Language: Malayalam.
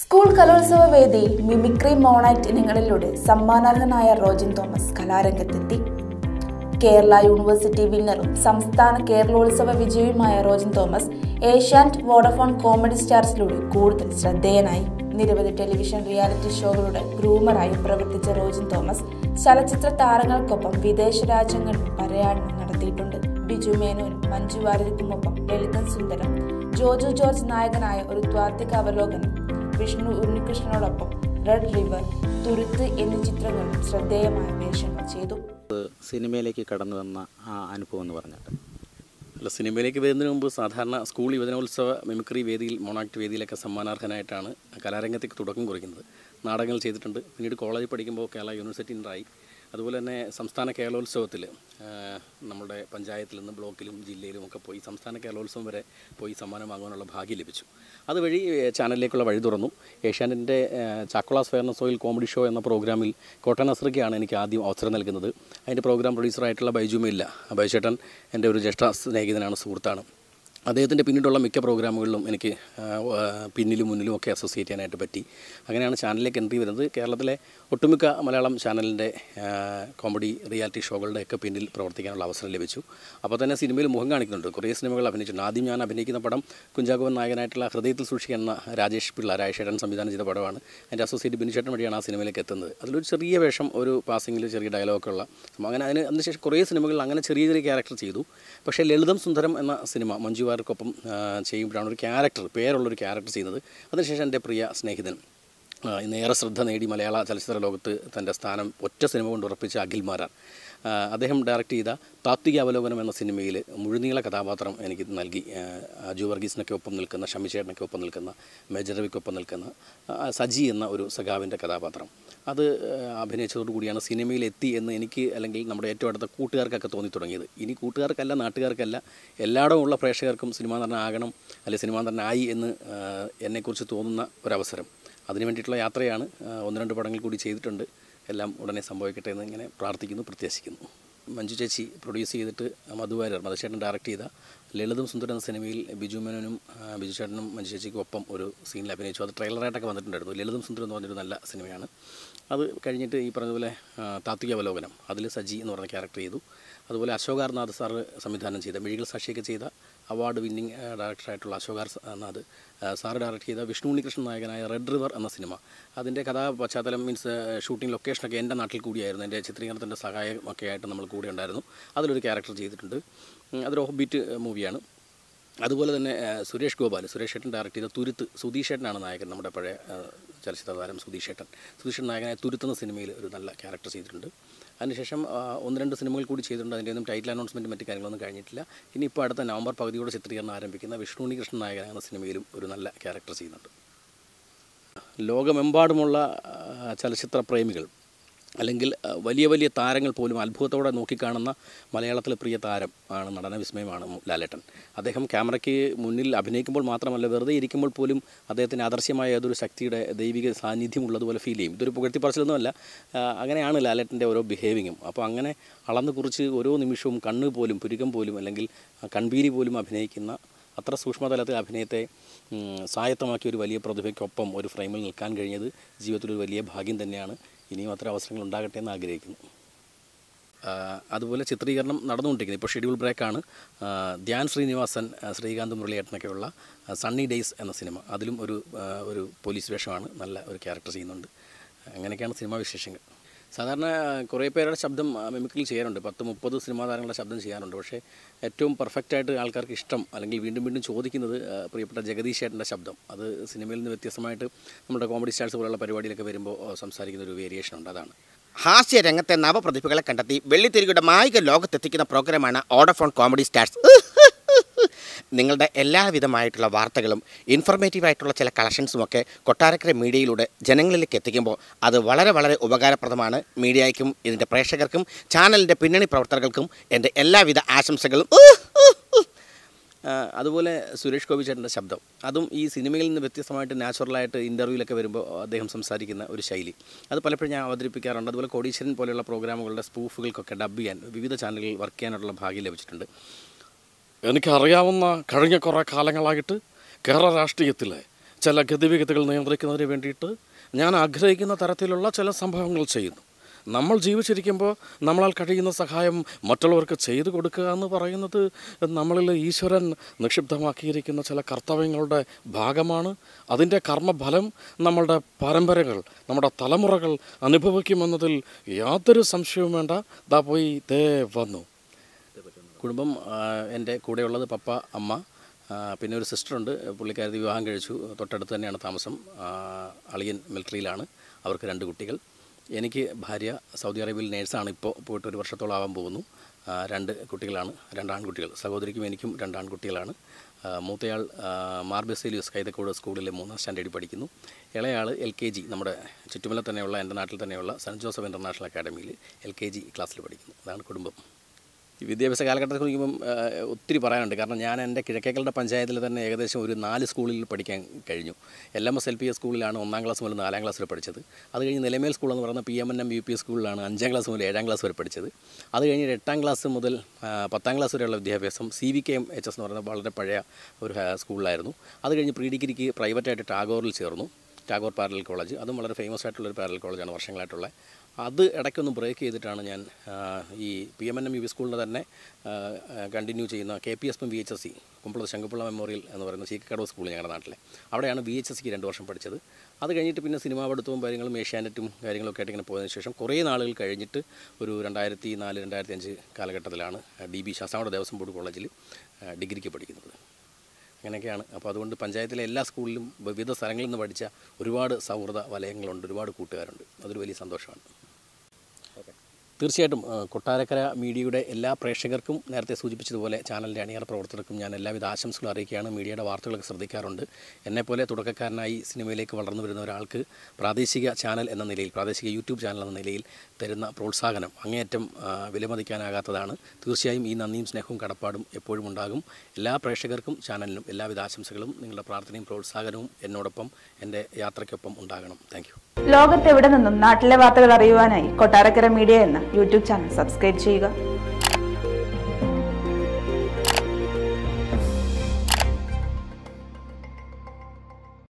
സ്കൂൾ കലോത്സവ വേദിയിൽ മിമിക്രി മോണാക്ട് ഇനങ്ങളിലൂടെ സമ്മാനാർഹനായ റോജിൻ തോമസ് കലാരംഗത്തെത്തി കേരള യൂണിവേഴ്സിറ്റി വിന്നറും സംസ്ഥാന കേരളോത്സവ വിജയിയുമായ റോജിൻ തോമസ് ഏഷ്യാനെറ്റ് വോഡഫോൺ കോമഡി സ്റ്റാർസിലൂടെ കൂടുതൽ ശ്രദ്ധേയനായി നിരവധി ടെലിവിഷൻ റിയാലിറ്റി ഷോകളുടെ ഗ്രൂമറായി പ്രവർത്തിച്ച റോജിൻ തോമസ് ചലച്ചിത്ര താരങ്ങൾക്കൊപ്പം വിദേശ രാജ്യങ്ങളിൽ പര്യടനം നടത്തിയിട്ടുണ്ട് ബിജു മേനോനും മഞ്ജു വാര്യർക്കുമൊപ്പം ലളിതൻ സുന്ദരം ജോജു ജോർജ് നായകനായ ഒരു ദ്വാത്വിക അവലോകനം വിഷ്ണു ഉണ്ണികൃഷ്ണനോടൊപ്പം റെഡ് റിവർ തുരുത്ത് എന്നീ ചിത്രങ്ങളിൽ ശ്രദ്ധേയമായ വേഷങ്ങൾ ചെയ്തു സിനിമയിലേക്ക് കടന്നു വന്ന ആ അനുഭവം എന്ന് പറഞ്ഞിട്ട് അല്ല സിനിമയിലേക്ക് വരുന്നതിന് മുമ്പ് സാധാരണ സ്കൂൾ യുവജനോത്സവ മിമിക്രി വേദിയിൽ മോണാക്ട് വേദിയിലൊക്കെ സമ്മാനാർഹനായിട്ടാണ് കലാരംഗത്തേക്ക് തുടക്കം കുറിക്കുന്നത് നാടകങ്ങൾ ചെയ്തിട്ടുണ്ട് പിന്നീട് കോളേജിൽ പഠിക്കുമ്പോൾ കേരള യൂണിവേഴ്സിറ്റി ഉണ്ടായി അതുപോലെ തന്നെ സംസ്ഥാന കേരളോത്സവത്തിൽ നമ്മുടെ പഞ്ചായത്തിൽ നിന്ന് ബ്ലോക്കിലും ജില്ലയിലും ഒക്കെ പോയി സംസ്ഥാന കേരളോത്സവം വരെ പോയി സമ്മാനം വാങ്ങാനുള്ള ഭാഗ്യം ലഭിച്ചു അതുവഴി ഏഹ്, ചാനലിലേക്കുള്ള വഴി തുറന്നു ഏഷ്യാനെറ്റിൻ്റെ Chackolas fairness oil comedy show എന്ന പ്രോഗ്രാമിൽ കോട്ടൺ നസ്രയ്ക്കാണ് എനിക്ക് ആദ്യം അവസരം നൽകുന്നത് അതിൻ്റെ പ്രോഗ്രാം പ്രൊഡ്യൂസറായിട്ടുള്ള ബൈജു മില്ല ബൈചേട്ടൻ എൻ്റെ ഒരു ജ്യേഷ്ഠ സ്നേഹിതനാണ് സുഹൃത്താണ് അദ്ദേഹത്തിൻ്റെ പിന്നീടുള്ള മിക്ക പ്രോഗ്രാമുകളിലും എനിക്ക് ആ, ആ, പിന്നിലും മുന്നിലും ഒക്കെ അസോസിയേറ്റ് ചെയ്യാനായിട്ട് പറ്റി അങ്ങനെയാണ് ചാനലിലേക്ക് എൻട്രി വരുന്നത് കേരളത്തിലെ ഒട്ടുമിക്ക മലയാളം ചാനലിൻ്റെ ആ, കോമഡി റിയാലിറ്റി ഷോകളുടെയൊക്കെ പിന്നിൽ പ്രവർത്തിക്കാനുള്ള അവസരം ലഭിച്ചു അപ്പോൾ തന്നെ സിനിമയിൽ മുഖം കാണിക്കുന്നുണ്ട് കുറേ സിനിമകൾ അഭിനയിച്ചിട്ടുണ്ട് ആദ്യം ഞാൻ അഭിനയിക്കുന്ന പടം കുഞ്ചാക്കോവൻ നായകനായിട്ടുള്ള ഹൃദയത്തിൽ സൂക്ഷിക്കുന്ന രാജേഷ് പിള്ള രാജേഷേട്ടൻ സംവിധാനം ചെയ്ത പടമാണ് എൻ്റെ അസോസിയേറ്റ് ബിനുചേട്ടൻ വഴിയാണ് ആ സിനിമയിലേക്ക് എത്തുന്നത് അതിലൊരു ചെറിയ വേഷം ഒരു പാസിങ്ങിൽ ചെറിയ ഡയലോഗൊക്കെ ഉള്ള സംഭവം. അങ്ങനെ അതിന് അതിനുശേഷം കുറേ സിനിമകളിൽ അങ്ങനെ ചെറിയ ചെറിയ ക്യാരക്ടർ ചെയ്തു പക്ഷേ ലളിതം സുന്ദരം എന്ന സിനിമ മഞ്ജു വാര്യർക്കൊപ്പം ആ, ചെയ്യുമ്പോഴാണ് ഒരു ക്യാരക്ടർ പേരുള്ളൊരു ക്യാരക്ടർ ചെയ്യുന്നത് അതിനുശേഷം എൻ്റെ പ്രിയ സ്നേഹിതൻ ആ, ഇന്ന് ഏറെ ശ്രദ്ധ നേടി മലയാള ചലച്ചിത്ര ലോകത്ത് തൻ്റെ സ്ഥാനം ഒറ്റ സിനിമ കൊണ്ട് ഉറപ്പിച്ച അഖിൽ മാരാർ ആ, അദ്ദേഹം ഡയറക്റ്റ് ചെയ്ത താത്വിക അവലോകനം എന്ന സിനിമയിൽ മുഴുനീള കഥാപാത്രം എനിക്ക് നൽകി ആ, അജു വർഗീസിനൊക്കെ ഒപ്പം നിൽക്കുന്ന ഷമിച്ചേട്ടനൊക്കെ ഒപ്പം നിൽക്കുന്ന മേജർ രവിക്കൊപ്പം നിൽക്കുന്ന ആ, സജി എന്ന ഒരു സഖാവിൻ്റെ കഥാപാത്രം അത് ആ, അഭിനയിച്ചതോടുകൂടിയാണ് സിനിമയിൽ എത്തി എന്ന് എനിക്ക് അല്ലെങ്കിൽ നമ്മുടെ ഏറ്റവും അടുത്ത കൂട്ടുകാർക്കൊക്കെ തോന്നി തുടങ്ങിയത് ഇനി കൂട്ടുകാർക്കല്ല നാട്ടുകാർക്കല്ല എല്ലായിടവും ഉള്ള പ്രേക്ഷകർക്കും സിനിമാ നടനാകണം അല്ലെങ്കിൽ സിനിമാ നടനായി എന്ന് ആ, എന്നെക്കുറിച്ച് തോന്നുന്ന ഒരവസരം അതിനു വേണ്ടിയിട്ടുള്ള യാത്രയാണ് ആ, ഒന്ന് രണ്ട് പടങ്ങൾ കൂടി ചെയ്തിട്ടുണ്ട് എല്ലാം ഉടനെ സംഭവിക്കട്ടെ എന്ന് ഇങ്ങനെ പ്രാർത്ഥിക്കുന്നു പ്രത്യാശിക്കുന്നു മഞ്ജു ചേച്ചി പ്രൊഡ്യൂസ് ചെയ്തിട്ട് മധു വാര്യർ മധുചേട്ടൻ ഡയറക്റ്റ് ചെയ്ത ലളിതും സുന്ദരം എന്ന സിനിമയിൽ ബിജു മേനോനും ആ, ബിജു ചേട്ടനും മഞ്ജു ചേച്ചിക്കും ഒപ്പം ഒരു സീനിൽ അഭിനയിച്ചു അത് ട്രെയിലറായിട്ടൊക്കെ വന്നിട്ടുണ്ടായിരുന്നു ലളിതും സുന്ദരം എന്ന് പറഞ്ഞൊരു നല്ല സിനിമയാണ് അത് കഴിഞ്ഞിട്ട് ഈ പറഞ്ഞതുപോലെ ആ, താത്വിക അവലോകനം അതിൽ സജി എന്ന് പറഞ്ഞ ക്യാരക്ടർ ചെയ്തു അതുപോലെ അശോകാർനാഥ് സാറ് സംവിധാനം ചെയ്ത മിഴികൾ സാക്ഷിയൊക്കെ ചെയ്ത അവാർഡ് വിന്നിംഗ് ഡയറക്ടറായിട്ടുള്ള അശോകാർ നാഥ് സാറ് ഡയറക്റ്റ് ചെയ്ത വിഷ്ണു ഉണ്ണികൃഷ്ണൻ നായകനായ റെഡ് റിവർ എന്ന സിനിമ അതിൻ്റെ കഥാ പശ്ചാത്തലം മീൻസ് ഷൂട്ടിംഗ് ലൊക്കേഷനൊക്കെ എൻ്റെ നാട്ടിൽ കൂടിയായിരുന്നു എൻ്റെ ചിത്രീകരണത്തിൻ്റെ സഹായം ഒക്കെ ആയിട്ട് നമ്മൾ കൂടെ ഉണ്ടായിരുന്നു അതിലൊരു ക്യാരക്ടർ ചെയ്തിട്ടുണ്ട് ഉം, അതൊരു ഓഫ് ബീറ്റ് മൂവിയാണ് അതുപോലെ തന്നെ ആ, സുരേഷ് ഗോപാൽ സുരേഷ് ഏട്ടൻ ഡയറക്റ്റ് ചെയ്ത തുരുത്ത് സുധീഷ് ഏട്ടനാണ് നായകൻ നമ്മുടെ പഴയ ആ, ചലച്ചിത്ര താരം സുധീഷ് ഏട്ടൻ സുധീഷ് ഏട്ടൻ നായകനായ തുരുത്ത് എന്ന സിനിമയിൽ ഒരു നല്ല ക്യാരക്ടർ ചെയ്തിട്ടുണ്ട് അതിനുശേഷം ആ, ഒന്ന് രണ്ട് സിനിമകൾ കൂടി ചെയ്തിട്ടുണ്ട് അതിൻ്റെ ഒന്നും ടൈറ്റിൽ അനൗൺസ്മെൻറ്റ് മറ്റു കാര്യങ്ങളൊന്നും കഴിഞ്ഞിട്ടില്ല ഇനി ഇപ്പോൾ അടുത്ത നവംബർ പകുതിയോടെ ചിത്രീകരണം ആരംഭിക്കുന്ന വിഷ്ണു ഉണ്ണികൃഷ്ണൻ നായകൻ എന്ന സിനിമയിലും ഒരു നല്ല ക്യാരക്ടർ ചെയ്യുന്നുണ്ട് ലോകമെമ്പാടുമുള്ള ആ, ചലച്ചിത്ര പ്രേമികൾ അല്ലെങ്കിൽ ആ, വലിയ വലിയ താരങ്ങൾ പോലും അത്ഭുതത്തോടെ നോക്കിക്കാണുന്ന മലയാളത്തിലെ പ്രിയ താരം ആണ് നടന വിസ്മയമാണ് മു- ലാലേട്ടൻ അദ്ദേഹം ക്യാമറയ്ക്ക് മുന്നിൽ അഭിനയിക്കുമ്പോൾ മാത്രമല്ല വെറുതെ ഇരിക്കുമ്പോൾ പോലും അദ്ദേഹത്തിന് ആദർശ്യമായ ഏതൊരു ശക്തിയുടെ ദൈവിക സാന്നിധ്യം ഉള്ളതുപോലെ ഫീൽ ചെയ്യും ഇതൊരു പുകഴ്ത്തിപ്പറച്ചിലൊന്നുമല്ല ആ, അങ്ങനെയാണ് ലാലേട്ടൻ്റെ ഓരോ ബിഹേവിങ്ങും അപ്പോൾ അങ്ങനെ അളന്ന് കുറിച്ച് ഓരോ നിമിഷവും കണ്ണ് പോലും പുരുകം പോലും അല്ലെങ്കിൽ ആ കൺപീരി പോലും അഭിനയിക്കുന്ന അത്ര സൂക്ഷ്മതലത്തിൽ അഭിനയത്തെ ഉം, സ്വായത്തമാക്കിയ ഒരു വലിയ പ്രതിഭയ്ക്കൊപ്പം ഒരു ഫ്രെയിമിൽ നിൽക്കാൻ കഴിഞ്ഞത് ജീവിതത്തിലൊരു വലിയ ഭാഗ്യം തന്നെയാണ് ഇനിയും അത്തരം അവസരങ്ങൾ ഉണ്ടാകട്ടെ എന്ന് ആഗ്രഹിക്കുന്നു ആ, അതുപോലെ ചിത്രീകരണം നടന്നുകൊണ്ടിരിക്കുന്നത് ഇപ്പോൾ ഷെഡ്യൂൾ ബ്രേക്കാണ് ആ, ധ്യാൻ ശ്രീനിവാസൻ ആ, ശ്രീകാന്ത് മുരളിയേട്ടനൊക്കെയുള്ള ആ, സണ്ണി ഡേയ്സ് എന്ന സിനിമ അതിലും ഒരു ആ, ഒരു പോലീസ് വേഷമാണ് നല്ല ഒരു ക്യാരക്ടർ ചെയ്യുന്നുണ്ട് അങ്ങനെയൊക്കെയാണ് സിനിമാ വിശേഷങ്ങൾ സാധാരണ കുറേ പേരുടെ ശബ്ദം മിമിക്രിൽ ചെയ്യാറുണ്ട് പത്ത് മുപ്പത് സിനിമാ താരങ്ങളുടെ ശബ്ദം ചെയ്യാറുണ്ട് പക്ഷേ ഏറ്റവും പെർഫെക്റ്റായിട്ട് ആൾക്കാർക്ക് ഇഷ്ടം അല്ലെങ്കിൽ വീണ്ടും വീണ്ടും ചോദിക്കുന്നത് ആ, പ്രിയപ്പെട്ട ജഗദീഷ് ചേട്ടൻ്റെ ശബ്ദം അത് സിനിമയിൽ നിന്ന് വ്യത്യസ്തമായിട്ട് നമ്മുടെ കോമഡി സ്റ്റാർസ് പോലുള്ള പരിപാടിയിലൊക്കെ വരുമ്പോൾ ആ, സംസാരിക്കുന്ന ഒരു വേരിയേഷൻ ഉണ്ട് അതാണ് ഹാസ്യ രംഗത്തെ നവപ്രതിഭകളെ കണ്ടെത്തി വെള്ളിത്തിരിയുടെ മായിക ലോകത്തെത്തിക്കുന്ന പ്രോഗ്രാമാണ് ഓഡോഫോൺ കോമഡി സ്റ്റാർസ് നിങ്ങളുടെ എല്ലാവിധമായിട്ടുള്ള വാർത്തകളും ഇൻഫർമേറ്റീവ് ആയിട്ടുള്ള ചില കളക്ഷൻസും ഒക്കെ കൊട്ടാരക്കര മീഡിയയിലൂടെ ജനങ്ങളിലേക്ക് എത്തിക്കുമ്പോൾ അത് വളരെ വളരെ ഉപകാരപ്രദമാണ് മീഡിയയ്ക്കും ഇതിൻ്റെ പ്രേക്ഷകർക്കും ചാനലിൻ്റെ പിന്നണി പ്രവർത്തകർക്കും എൻ്റെ എല്ലാവിധ ആശംസകളും ആ, അതുപോലെ സുരേഷ് ഗോപി ചേട്ടൻ്റെ ശബ്ദം അതും ഈ സിനിമയിൽ നിന്ന് വ്യത്യസ്തമായിട്ട് നാച്ചുറലായിട്ട് ഇൻ്റർവ്യൂവിലൊക്കെ വരുമ്പോൾ അദ്ദേഹം സംസാരിക്കുന്ന ഒരു ശൈലി അത് പലപ്പോഴും ഞാൻ അവതരിപ്പിക്കാറുണ്ട് അതുപോലെ കോടീശ്വരൻ പോലെയുള്ള പ്രോഗ്രാമുകളുടെ സ്പൂഫുകൾക്കൊക്കെ ഡബ് ചെയ്യാൻ വിവിധ ചാനലുകളിൽ വർക്ക് ചെയ്യാനുള്ള ഭാഗ്യം ലഭിച്ചിട്ടുണ്ട് എനിക്കറിയാവുന്ന കഴിഞ്ഞ കുറേ കാലങ്ങളായിട്ട് കേരള രാഷ്ട്രീയത്തിലെ ചില ഗതിവിഗതികൾ നിയന്ത്രിക്കുന്നതിന് വേണ്ടിയിട്ട് ഞാൻ ആഗ്രഹിക്കുന്ന തരത്തിലുള്ള ചില സംഭവങ്ങൾ ചെയ്യുന്നു നമ്മൾ ജീവിച്ചിരിക്കുമ്പോൾ നമ്മളാൽ കഴിയുന്ന സഹായം മറ്റുള്ളവർക്ക് ചെയ്തു കൊടുക്കുക എന്ന് പറയുന്നത് നമ്മളിൽ ഈശ്വരൻ നിക്ഷിപ്തമാക്കിയിരിക്കുന്ന ചില കർത്തവ്യങ്ങളുടെ ഭാഗമാണ് അതിൻ്റെ കർമ്മഫലം നമ്മളുടെ പരമ്പരകൾ നമ്മുടെ തലമുറകൾ അനുഭവിക്കുമെന്നതിൽ യാതൊരു സംശയവും വേണ്ട ദാ പോയി ദേ വന്നു കുടുംബം ആ, എൻ്റെ കൂടെയുള്ളത് പപ്പ അമ്മ ആ, പിന്നെ ഒരു സിസ്റ്ററുണ്ട് പുള്ളിക്കാരത്തി വിവാഹം കഴിച്ചു തൊട്ടടുത്ത് തന്നെയാണ് താമസം ആ, അളിയൻ മിലിറ്ററിയിലാണ് അവർക്ക് രണ്ട് കുട്ടികൾ എനിക്ക് ഭാര്യ സൗദി അറേബ്യയിൽ നേഴ്സാണ് ഇപ്പോൾ പോയിട്ട് ഒരു വർഷത്തോളം ആവാൻ പോകുന്നു ആ, രണ്ട് കുട്ടികളാണ് രണ്ട് ആൺകുട്ടികൾ സഹോദരിക്കും എനിക്കും രണ്ട് ആൺകുട്ടികളാണ് ആ, മൂത്തയാൾ ആ, മാർ ബെസേലിയസ് കൈതക്കോട് സ്കൂളിലെ മൂന്നാം സ്റ്റാൻഡേർഡിൽ പഠിക്കുന്നു ഇളയാൾ എൽ കെ ജി നമ്മുടെ ചുറ്റുമല തന്നെയുള്ള എൻ്റെ നാട്ടിൽ തന്നെയുള്ള സെൻറ്റ് ജോസഫ് ഇൻ്റർനാഷണൽ അക്കാഡമിയിൽ എൽ കെ ജി ക്ലാസ്സിൽ പഠിക്കുന്നു അതാണ് കുടുംബം ഈ വിദ്യാഭ്യാസ കാലഘട്ടത്തിൽ നോക്കുമ്പം ആ, ഒത്തിരി പറയാനുണ്ട് കാരണം ഞാൻ എൻ്റെ കിഴക്കേക്കളുടെ പഞ്ചായത്തിൽ തന്നെ ഏകദേശം ഒരു നാല് സ്കൂളിൽ പഠിക്കാൻ കഴിഞ്ഞു L M S L P S സ്കൂളിലാണ് ഒന്നാം ക്ലാസ് മുതൽ നാലാം ക്ലാസ് വരെ പഠിച്ചത് അത് കഴിഞ്ഞ് നിലമേൽ സ്കൂൾ എന്ന് പറയുന്ന P M N M U P സ്കൂളിലാണ് അഞ്ചാം ക്ലാസ് മുതൽ ഏഴാം ക്ലാസ് വരെ പഠിച്ചത് അത് കഴിഞ്ഞ് എട്ടാം ക്ലാസ് മുതൽ ആ, പത്താം ക്ലാസ് വരെയുള്ള വിദ്യാഭ്യാസം C V K M H S എന്ന് പറയുന്ന വളരെ പഴയ ഒരു ആ, സ്കൂളിലായിരുന്നു അത് കഴിഞ്ഞ് പ്രീ ഡിഗ്രിക്ക് പ്രൈവറ്റായിട്ട് ടാഗോറിൽ ചേർന്നു ടാഗോർ പാരലൽ കോളേജ് അതും വളരെ ഫേമസ് ആയിട്ടുള്ളൊരു പാരലൽ കോളേജാണ് വർഷങ്ങളായിട്ടുള്ള അത് ഇടയ്ക്കൊന്ന് ബ്രേക്ക് ചെയ്തിട്ടാണ് ഞാൻ ആ, ഈ P M N M U P സ്കൂളിൽ തന്നെ കണ്ടിന്യൂ ചെയ്യുന്ന K P S M V H S C Kumbala Shankupillai memorial എന്ന് പറയുന്ന ചീക്കക്കടവ് സ്കൂൾ ഞങ്ങളുടെ നാട്ടിലെ അവിടെയാണ് വി എച്ച് എസ് സിക്ക് രണ്ട് വർഷം പഠിച്ചത് അത് കഴിഞ്ഞിട്ട് പിന്നെ സിനിമാ പഠിത്തവും കാര്യങ്ങളും ഏഷ്യാനെറ്റും കാര്യങ്ങളൊക്കെ ആയിട്ട് ഇങ്ങനെ പോയതിനു ശേഷം കുറേ നാളുകൾ കഴിഞ്ഞിട്ട് ഒരു രണ്ടായിരത്തി നാല് രണ്ടായിരത്തി അഞ്ച് കാലഘട്ടത്തിലാണ് D B Sasthamkotta Devaswom board കോളേജിൽ ആ, ഡിഗ്രിക്ക് പഠിക്കുന്നത് അങ്ങനെയൊക്കെയാണ് അപ്പോൾ അതുകൊണ്ട് പഞ്ചായത്തിലെ എല്ലാ സ്കൂളിലും വിവിധ സ്ഥലങ്ങളിൽ നിന്ന് പഠിച്ച ഒരുപാട് സൗഹൃദ വലയങ്ങളുണ്ട് ഒരുപാട് കൂട്ടുകാരുണ്ട് അതൊരു വലിയ സന്തോഷമാണ് തീർച്ചയായിട്ടും ആ, കൊട്ടാരക്കര മീഡിയയുടെ എല്ലാ പ്രേക്ഷകർക്കും നേരത്തെ സൂചിപ്പിച്ചതുപോലെ ചാനലിൻ്റെ അണിയറ പ്രവർത്തകർക്കും ഞാൻ എല്ലാവിധ ആശംസകളും അറിയിക്കുകയാണ് മീഡിയയുടെ വാർത്തകളൊക്കെ ശ്രദ്ധിക്കാറുണ്ട് എന്നെപ്പോലെ തുടക്കക്കാരനായി സിനിമയിലേക്ക് വളർന്നു വരുന്ന ഒരാൾക്ക് പ്രാദേശിക ചാനൽ എന്ന നിലയിൽ പ്രാദേശിക യൂട്യൂബ് ചാനൽ എന്ന നിലയിൽ തരുന്ന പ്രോത്സാഹനം അങ്ങേയറ്റം ആ, വിലമതിക്കാനാകാത്തതാണ് തീർച്ചയായും ഈ നന്ദിയും സ്നേഹവും കടപ്പാടും എപ്പോഴും ഉണ്ടാകും എല്ലാ പ്രേക്ഷകർക്കും ചാനലിനും എല്ലാവിധ ആശംസകളും നിങ്ങളുടെ പ്രാർത്ഥനയും പ്രോത്സാഹനവും എന്നോടൊപ്പം എൻ്റെ യാത്രയ്ക്കൊപ്പം ഉണ്ടാകണം താങ്ക് യു ലോകത്തെവിടെ നിന്നും നാട്ടിലെ വാർത്തകൾ അറിയുവാനായി കൊട്ടാരക്കര മീഡിയ എന്ന യൂട്യൂബ് ചാനൽ സബ്സ്ക്രൈബ് ചെയ്യുക